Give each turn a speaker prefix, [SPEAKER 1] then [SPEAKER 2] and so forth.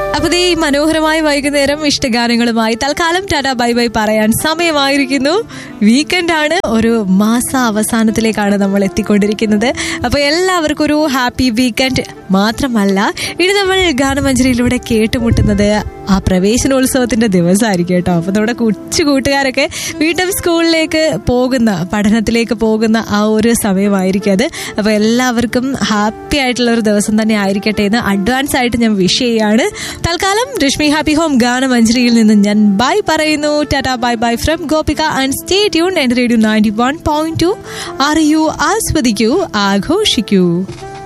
[SPEAKER 1] അപ്പൊ ദേ ഈ മനോഹരമായ വൈകുന്നേരം ഇഷ്ടഗാനങ്ങളുമായി തൽക്കാലം ടാറ്റ ബൈ ബൈ പറയാൻ സമയമായിരിക്കുന്നു വീക്കെൻഡ് ആണ് ഒരു മാസ അവസാനത്തിലേക്കാണ് നമ്മൾ എത്തിക്കൊണ്ടിരിക്കുന്നത് അപ്പൊ എല്ലാവർക്കും ഒരു ഹാപ്പി വീക്കെൻഡ് മാത്രമല്ല ഇനി നമ്മൾ ഗാനമഞ്ജരിയിലൂടെ കേട്ടുമുട്ടുന്നത് ആ പ്രവേശനോത്സവത്തിന്റെ ദിവസമായിരിക്കും കേട്ടോ അപ്പൊ നമ്മുടെ കൊച്ചു കൂട്ടുകാരൊക്കെ വീണ്ടും സ്കൂളിലേക്ക് പോകുന്ന പഠനത്തിലേക്ക് പോകുന്ന ആ ഒരു സമയമായിരിക്കും അത് അപ്പൊ എല്ലാവർക്കും ഹാപ്പി ആയിട്ടുള്ള ഒരു ദിവസം തന്നെ ആയിരിക്കട്ടെ എന്ന് അഡ്വാൻസ് ആയിട്ട് ഞാൻ വിഷ് ചെയ്യാണ് തൽക്കാലം രശ്മി ഹാപ്പി ഹോം ഗാനമഞ്ജരിയിൽ നിന്ന് ഞാൻ ബൈ പറയുന്നു tata bye bye from Gopika and stay tune എന്റെ radio ninety one point two അറിയൂ ആസ്വദിക്കൂ ആഘോഷിക്കൂ